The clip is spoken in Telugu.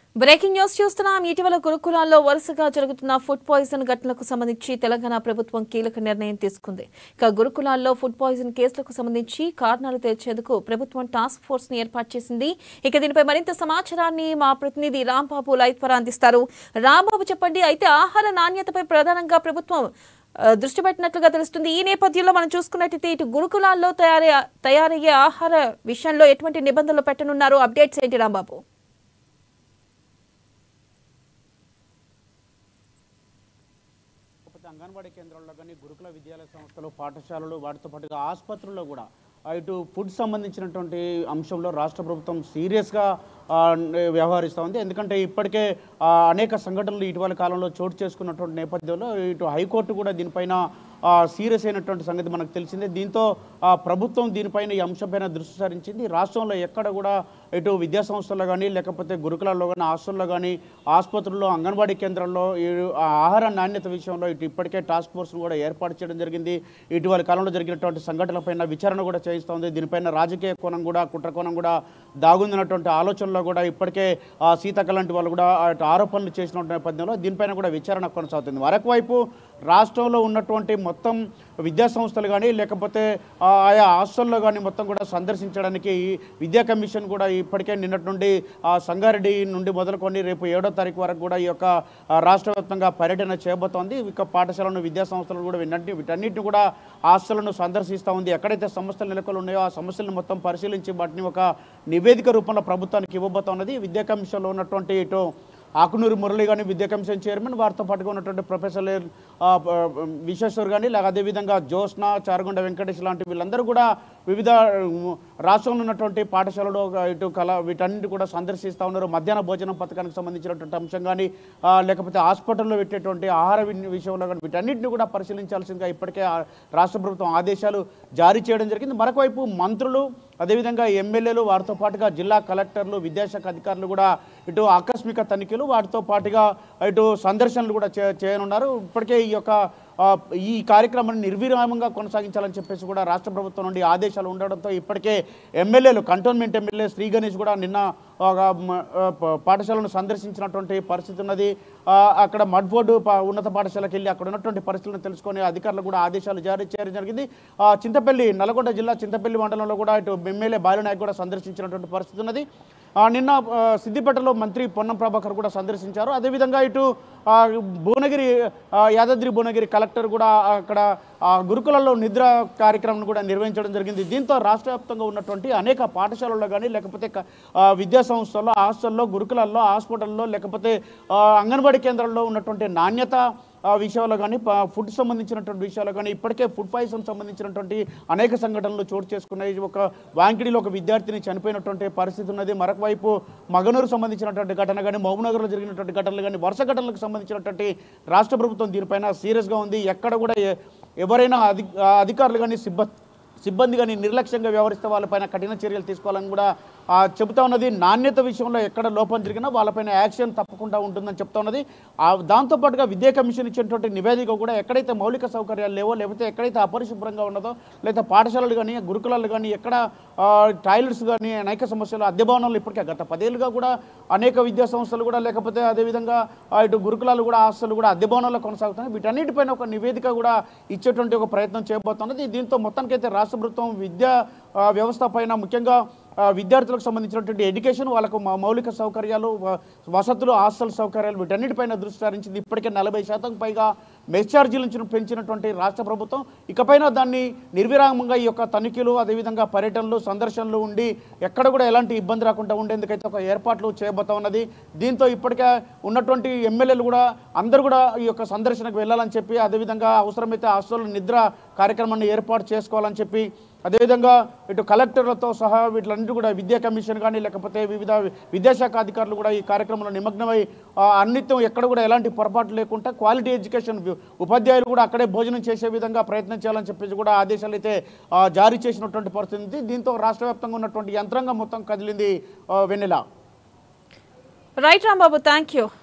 బ్రేకింగ్ న్యూస్ చూస్తున్నాం ఇటీవల గురుకులాల్లో వరుసగా జరుగుతున్న ఫుడ్ పాయిజన్ ఘటనలకు సంబంధించి తెలంగాణ ప్రభుత్వం కీలక నిర్ణయం తీసుకుంది ఇక గురుకులాల్లో ఫుడ్ పాయిజన్ కేసులకు సంబంధించి కారణాలు తేల్చేందుకు ప్రభుత్వం టాస్క్ ఫోర్స్ ని ఏర్పాటు చేసింది ఇక దీనిపై మరింత సమాచారాన్ని మా ప్రతినిధి రాంబాబు లైవ్ ద్వారా అందిస్తారు రాంబాబు చెప్పండి అయితే ఆహార నాణ్యతపై ప్రధానంగా ప్రభుత్వం ఆ, దృష్టి పెట్టినట్లుగా తెలుస్తుంది ఈ నేపథ్యంలో మనం చూసుకున్నట్టయితే ఇటు గురుకులాల్లో తయారయ్యే తయారయ్యే ఆహార విషయంలో ఎటువంటి నిబంధనలు పెట్టనున్నారు అప్డేట్స్ ఏంటి రాంబాబు కాకపోతే అంగన్వాడీ కేంద్రాల్లో కానీ గురుకుల విద్యాలయ సంస్థలు పాఠశాలలు వాటితో పాటుగా ఆసుపత్రుల్లో కూడా ఆ, ఇటు ఫుడ్ సంబంధించినటువంటి అంశంలో రాష్ట్ర ప్రభుత్వం సీరియస్గా వ్యవహరిస్తూ ఉంది ఎందుకంటే ఇప్పటికే ఆ, అనేక సంఘటనలు ఇటీవల కాలంలో చోటు చేసుకున్నటువంటి నేపథ్యంలో ఇటు హైకోర్టు కూడా దీనిపైన సీరియస్ అయినటువంటి సంగతి మనకు తెలిసిందే దీంతో ఆ, ప్రభుత్వం దీనిపైన ఈ అంశంపైన దృష్టి సారించింది రాష్ట్రంలో ఎక్కడ కూడా ఇటు విద్యా సంస్థల్లో కానీ లేకపోతే గురుకులాల్లో కానీ హాస్టల్లో కానీ ఆసుపత్రుల్లో అంగన్వాడీ కేంద్రాల్లో ఈ ఆ ఆహార నాణ్యత విషయంలో ఇటు ఇప్పటికే టాస్క్ ఫోర్స్ను కూడా ఏర్పాటు చేయడం జరిగింది ఇటీవల కాలంలో జరిగినటువంటి సంఘటనలపైన విచారణ కూడా చేయిస్తోంది దీనిపైన రాజకీయ కోణం కూడా కుట్ర కోణం కూడా దాగుందినటువంటి ఆలోచనలో కూడా ఇప్పటికే ఆ సీతక్క లాంటి వాళ్ళు కూడా అటు ఆరోపణలు చేసినటువంటి నేపథ్యంలో దీనిపైన కూడా విచారణ కొనసాగుతుంది మరొక వైపు రాష్ట్రంలో ఉన్నటువంటి మొత్తం విద్యా సంస్థలు కానీ లేకపోతే ఆ, ఆయా హాస్టల్లో కానీ మొత్తం కూడా సందర్శించడానికి ఈ విద్యా కమిషన్ కూడా ఇప్పటికే నిన్నటి నుండి ఆ, సంగారెడ్డి నుండి మొదలుకొని రేపు ఏడో తారీఖు వరకు కూడా ఈ యొక్క ఆ, రాష్ట్ర వ్యాప్తంగా పర్యటన చేయబోతోంది ఇక పాఠశాలను విద్యా సంస్థలు కూడా వీటన్నిటి వీటన్నిటిని కూడా హాస్టళ్లను సందర్శిస్తూ ఉంది ఎక్కడైతే సమస్యలు నెలకొని ఉన్నాయో ఆ సమస్యలను మొత్తం పరిశీలించి వాటిని ఒక నివేదిక రూపంలో ప్రభుత్వానికి ఇవ్వబోతోన్నది విద్యా కమిషన్లో ఉన్నటువంటి ఇటు ఆకునూరి మురళి కానీ విద్యా కమిషన్ చైర్మన్ వారితో పాటుగా ఉన్నటువంటి ప్రొఫెసర్ ఆ, ఆ, విశ్వేశ్వర్ కానీ లేక అదేవిధంగా జ్యోత్స్న చారుగుండ వెంకటేష్ లాంటి వీళ్ళందరూ కూడా వివిధ ఉమ్, రాష్ట్రంలో ఉన్నటువంటి పాఠశాలలో ఒక ఇటు కళ వీటన్నిటి కూడా సందర్శిస్తూ ఉన్నారు మధ్యాహ్న భోజనం పథకానికి సంబంధించినటువంటి అంశం కానీ ఆ, లేకపోతే హాస్పిటల్లో పెట్టేటువంటి ఆహార వి- విషయంలో కానీ వీటన్నిటిని కూడా పరిశీలించాల్సిందిగా ఇప్పటికే ఆ రాష్ట్ర ప్రభుత్వం ఆదేశాలు జారీ చేయడం జరిగింది మరొకవైపు మంత్రులు అదేవిధంగా ఎమ్మెల్యేలు వారితో పాటుగా జిల్లా కలెక్టర్లు విద్యాశాఖ అధికారులు కూడా ఇటు ఆకస్మిక తనిఖీలు వాటితో పాటుగా ఇటు సందర్శనలు కూడా చే చేయనున్నారు ఇప్పటికే ఈ యొక్క ఆ, ఈ కార్యక్రమాన్ని నిర్విరామంగా కొనసాగించాలని చెప్పేసి కూడా రాష్ట్ర ప్రభుత్వం నుండి ఆదేశాలు ఉండడంతో ఇప్పటికే ఎమ్మెల్యేలు కంటోన్మెంట్ ఎమ్మెల్యే శ్రీ గణేష్ కూడా నిన్న ఒక మ, ఆ, ప- పాఠశాలను సందర్శించినటువంటి పరిస్థితి ఉన్నది ఆ, అక్కడ మడ్ఫోర్డ్ ప- ఉన్నత పాఠశాలకు వెళ్ళి అక్కడ ఉన్నటువంటి పరిస్థితులను తెలుసుకొని అధికారులు కూడా ఆదేశాలు జారీ చేయడం జరిగింది ఆ, చింతపల్లి నల్గొండ జిల్లా చింతపల్లి మండలంలో కూడా ఇటు ఎమ్మెల్యే బాలునాయక్ కూడా సందర్శించినటువంటి పరిస్థితి ఉన్నది ఆ, నిన్న ఆ, సిద్దిపేటలో మంత్రి పొన్నం ప్రభాకర్ కూడా సందర్శించారు అదేవిధంగా ఇటు ఆ, భువనగిరి ఆ, యాదాద్రి భువనగిరి కలెక్టర్ కూడా అక్కడ ఆ, గురుకులలో నిద్ర కార్యక్రమం కూడా నిర్వహించడం జరిగింది దీంతో రాష్ట్ర వ్యాప్తంగా ఉన్నటువంటి అనేక పాఠశాలల్లో కానీ లేకపోతే క- ఆ, విద్యా సంస్థల్లో హాస్టల్లో గురుకులాల్లో హాస్పిటల్లో లేకపోతే ఆ, అంగన్వాడీ కేంద్రాల్లో ఉన్నటువంటి నాణ్యత ఆ విషయాల్లో కానీ ప- ఫుడ్ సంబంధించినటువంటి విషయాల్లో కానీ ఇప్పటికే ఫుడ్ పాయిజన్ సంబంధించినటువంటి అనేక సంఘటనలు చోటు చేసుకున్నాయి ఒక వాంకిడిలో ఒక విద్యార్థిని చనిపోయినటువంటి పరిస్థితి ఉన్నది మరొక వైపు మగనూరు సంబంధించినటువంటి ఘటన కానీ మహబూబ్నగర్లో జరిగినటువంటి ఘటనలు కానీ వరుస ఘటనలకు సంబంధించినటువంటి రాష్ట్ర ప్రభుత్వం దీనిపైన సీరియస్గా ఉంది ఎక్కడ కూడా ఎ- ఎవరైనా అధి ఆ అధికారులు కానీ సిబ్బంది సిబ్బంది కానీ నిర్లక్ష్యంగా వ్యవహరిస్తే వాళ్ళపైన కఠిన చర్యలు తీసుకోవాలని కూడా ఆ, చెబుతా ఉన్నది నాణ్యత విషయంలో ఎక్కడ లోపం జరిగినా వాళ్ళపైన యాక్షన్ తప్పకుండా ఉంటుందని చెప్తా ఉన్నది ఆ, దాంతోపాటుగా విద్యా కమిషన్ ఇచ్చినటువంటి నివేదిక కూడా ఎక్కడైతే మౌలిక సౌకర్యాలు లేవో లేకపోతే ఎక్కడైతే అపరిశుభ్రంగా ఉన్నదో లేదా పాఠశాలలు కానీ గురుకులాలు కానీ ఎక్కడ ఆ, టాయిలెట్స్ కానీ అనేక సమస్యలు అద్దె భవనాలు ఇప్పటికే గత పదేళ్ళుగా కూడా అనేక విద్యా సంస్థలు కూడా లేకపోతే అదేవిధంగా ఆ, ఇటు గురుకులాలు కూడా హాస్టల్ కూడా అద్దె భవనాల్లో కొనసాగుతున్నాయి వీటన్నిటిపైన ఒక నివేదిక కూడా ఇచ్చేటువంటి ఒక ప్రయత్నం చేయబోతున్నది దీంతో మొత్తానికైతే రాష్ట్ర ప్రభుత్వం విద్యా ఆ, వ్యవస్థ పైన ముఖ్యంగా ఆ, విద్యార్థులకు సంబంధించినటువంటి ఎడ్యుకేషన్ వాళ్ళకు మౌ- మౌలిక సౌకర్యాలు వ- వసతులు హాస్టల్ సౌకర్యాలు వీటన్నిటిపైన దృష్టి సారించింది ఇప్పటికే నలభై శాతం పైగా మెస్ ఛార్జీల నుంచి పెంచినటువంటి రాష్ట్ర ప్రభుత్వం ఇకపైన దాన్ని నిర్విరామంగా ఈ యొక్క తనిఖీలు అదేవిధంగా పర్యటనలు సందర్శనలు ఉండి ఎక్కడ కూడా ఎలాంటి ఇబ్బంది రాకుండా ఉండేందుకైతే ఒక ఏర్పాట్లు చేయబోతా ఉన్నది దీంతో ఇప్పటికే ఉన్నటువంటి ఎమ్మెల్యేలు కూడా అందరూ కూడా ఈ యొక్క సందర్శనకు వెళ్ళాలని చెప్పి అదేవిధంగా అవసరమైతే హాస్టల్ నిద్ర కార్యక్రమాన్ని ఏర్పాటు చేసుకోవాలని చెప్పి అదేవిధంగా ఇటు కలెక్టర్లతో సహా వీటిలన్నిటి కూడా విద్యా కమిషన్ కానీ లేకపోతే వివిధ విద్యాశాఖ అధికారులు కూడా ఈ కార్యక్రమంలో నిమగ్నమై ఆ, అన్నిత్యం ఎక్కడ కూడా ఎలాంటి పొరపాటు లేకుండా క్వాలిటీ ఎడ్యుకేషన్ వి- ఉపాధ్యాయులు కూడా అక్కడే భోజనం చేసే విధంగా ప్రయత్నం చేయాలని చెప్పేసి కూడా ఆదేశాలు అయితే ఆ, జారీ చేసినటువంటి పరిస్థితి ఉంది. దీంతో రాష్ట్ర వ్యాప్తంగా ఉన్నటువంటి యంత్రాంగం మొత్తం కదిలింది ఆ, Vennela right Rambabu thank you